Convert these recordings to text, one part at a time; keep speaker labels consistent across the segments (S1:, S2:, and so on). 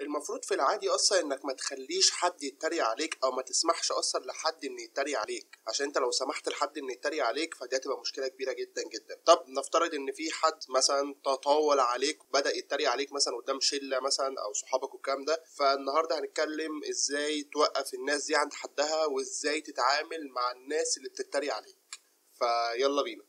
S1: المفروض في العادي اصلا انك ما تخليش حد يتريق عليك او ما تسمحش اصلا لحد ان يتريق عليك عشان انت لو سمحت لحد ان يتريق عليك فدي هتبقى مشكله كبيره جدا جدا طب نفترض ان في حد مثلا تطاول عليك بدا يتريق عليك مثلا قدام شله مثلا او صحابك والكلام ده فالنهارده هنتكلم ازاي توقف الناس دي عند حدها وازاي تتعامل مع الناس اللي بتتريق عليك فيلا بينا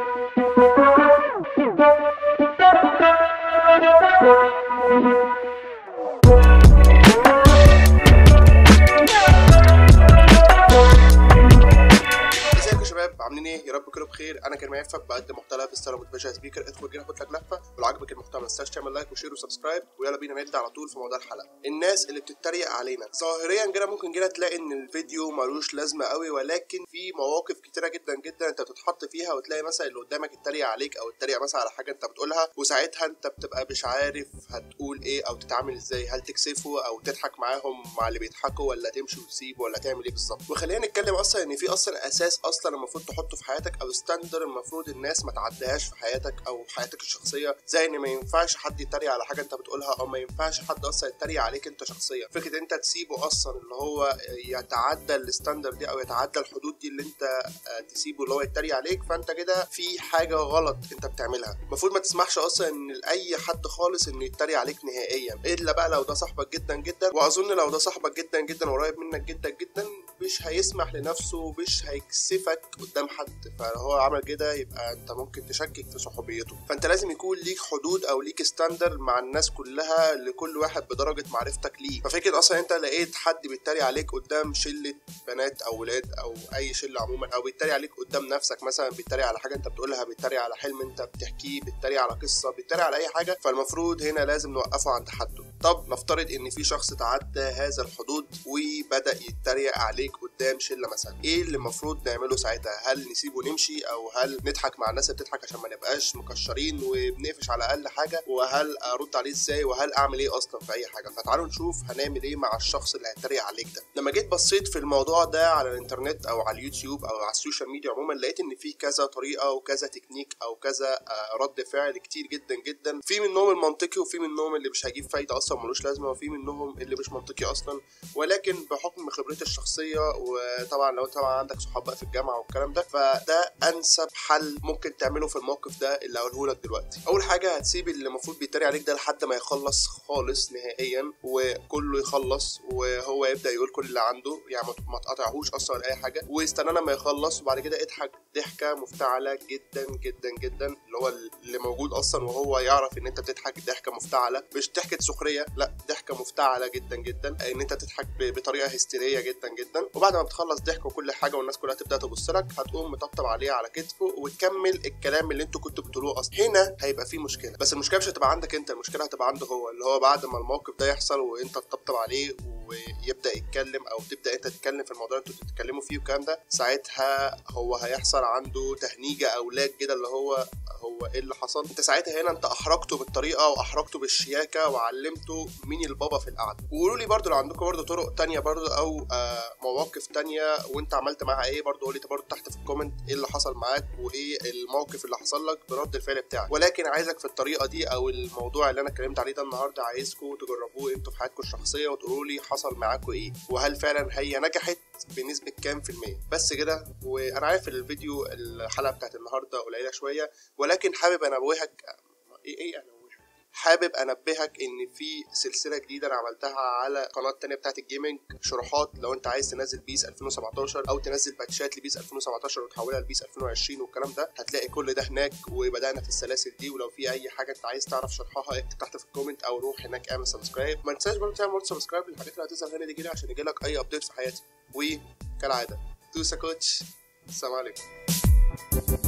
S1: ازيكم يا شباب عاملين ايه يا رب تكونوا بخير انا كريم عفه بقدم محتوى في ستايل موتيفيشن سبيكر ادخل كده خد لك لفه ولو عجبك المحتوى ما تنساش تعمل لايك وشير وسبسكرايب ويلا بينا نبدا على طول في موضوع الحلقه الناس اللي بتتريق علينا ظاهريا كده ممكن كده تلاقي ان الفيديو ملوش لازمه قوي ولكن في مواقف كتيره جدا جدا انت بتتحط فيها وتلاقي مثلا اللي قدامك اتريق عليك او اتريق مثلا على حاجه انت بتقولها وساعتها انت بتبقى مش عارف هتقول ايه او تتعامل ازاي هل تكسفه او تضحك معاهم مع اللي بيضحكوا ولا تمشي وتسيبه ولا تعمل ايه بالظبط وخلينا نتكلم اصلا ان في اصلا اساس اصلا المفروض تحطه في حياتك او ستاندر المفروض الناس ما تعديهاش في حياتك او في حياتك الشخصيه زي ان ما ينفعش حد يتريق على حاجه انت بتقولها او ما ينفعش حد اصلا يتريق عليك انت شخصيا فكره انت تسيبه اصلا اللي هو يتعدى الستاندر دي او يتعدى الحدود دي اللي انت آه، تسيبه اللي هو يتريق عليك فانت كده في حاجه غلط انت بتعملها المفروض ما تسمحش اصلا ان لاي حد خالص انه يتريق عليك نهائيا الا بقى لو ده صاحبك جدا جدا واظن لو ده صاحبك جدا جدا وقريب منك جدا جدا مش هيسمح لنفسه مش هيكسفك قدام حد فلو هو عمل كده يبقى انت ممكن تشكك في صحوبيته فانت لازم يكون ليك حدود او ليك ستاندر مع الناس كلها لكل واحد بدرجه معرفتك ليه ففكره اصلا انت لقيت حد بيتريق عليك قدام شله بنات او ولاد او اي شله عموما او بيتريق عليك قدام نفسك مثلا بيتريق على حاجه انت بتقولها بيتريق على حلم انت بتحكيه بيتريق على قصه بيتريق على اي حاجه فالمفروض هنا لازم نوقفه عند حده طب نفترض ان في شخص تعدى هذا الحدود وبدا يتريق عليك قدام شله مثلا ايه اللي المفروض نعمله ساعتها هل نسيبه نمشي او هل نضحك مع الناس اللي بتضحك عشان ما نبقاش مكشرين وبنقفش على اقل حاجه وهل ارد عليه ازاي وهل اعمل ايه اصلا في اي حاجه فتعالوا نشوف هنعمل ايه مع الشخص اللي هيتريق عليك ده لما جيت بصيت في الموضوع ده على الانترنت او على اليوتيوب او على السوشيال ميديا عموما لقيت ان في كذا طريقه وكذا تكنيك او كذا آه، رد فعل كتير جدا جدا في منهم المنطقي وفي منهم اللي مش هيجيب فايده اصلا ملوش لازمه وفي منهم اللي مش منطقي اصلا ولكن بحكم خبرتي الشخصيه وطبعا لو انت طبعا عندك صحاب بقى في الجامعه والكلام ده فده انسب حل ممكن تعمله في الموقف ده اللي هقوله لك دلوقتي اول حاجه هتسيب اللي المفروض بيتريق عليك ده لحد ما يخلص خالص نهائيا وكله يخلص وهو يبدا يقول كل اللي عنده يعني ما- ما تقاطعهوش اصلا ولا اي حاجه واستنى لما يخلص وبعد كده اضحك ضحكه مفتعله جدا جدا جدا اللي هو اللي موجود اصلا وهو يعرف ان انت بتضحك ضحكه مفتعله مش ضحكه سخريه لا ضحكه مفتعله جدا جدا ان انت تضحك ب- بطريقه هستيريه جدا جدا وبعد ما بتخلص ضحك وكل حاجه والناس كلها تبدا تبص لك هتقوم مطبطب عليه على كتفه وتكمل الكلام اللي انتوا كنتوا بتقولوه اصلا هنا هيبقى في مشكله بس المشكله مش هتبقى عندك انت المشكله هتبقى عنده هو اللي هو بعد ما الموقف ده يحصل وانت تطبطب عليه ويبدا يتكلم او تبدا انت تتكلم في الموضوع اللي انتوا بتتكلموا فيه والكلام ده ساعتها هو هيحصل عنده تهنيجه او لاج كده اللي هو هو ايه اللي حصل انت ساعتها هنا انت احرجته بالطريقه واحرجته بالشياكه وعلمته مين البابا في القعده وقولوا لي برضو لو عندكم برضو طرق تانية برضو او آه مواقف تانية وانت عملت معاها ايه برضو قولي برضو تحت في الكومنت ايه اللي حصل معاك وايه الموقف اللي حصل لك برد الفعل بتاعك ولكن عايزك في الطريقه دي او الموضوع اللي انا اتكلمت عليه ده النهارده عايزكم تجربوه انتوا في حياتكم الشخصيه وتقولوا لي حصل معاكم ايه وهل فعلا هي نجحت بنسبه كام في الميه بس كده وانا عارف الفيديو الحلقه بتاعت النهارده قليله شويه ولكن حابب انوهك ايه ايه انوهك حابب انبهك ان في سلسله جديده انا عملتها على القناه التانية بتاعت الجيمنج شروحات لو انت عايز تنزل بيس 2017 او تنزل باتشات لبيس 2017 وتحولها لبيس 2020 والكلام ده هتلاقي كل ده هناك وبدانا في السلاسل دي ولو في اي حاجه انت عايز تعرف شرحها اكتب تحت في الكومنت او روح هناك اعمل سبسكرايب ما تنساش برضه تعمل سبسكرايب للحاجات اللي هتظهر هنا دي كده عشان يجيلك اي ابديت في حياتي وكالعاده دوسا كوتش السلام عليكم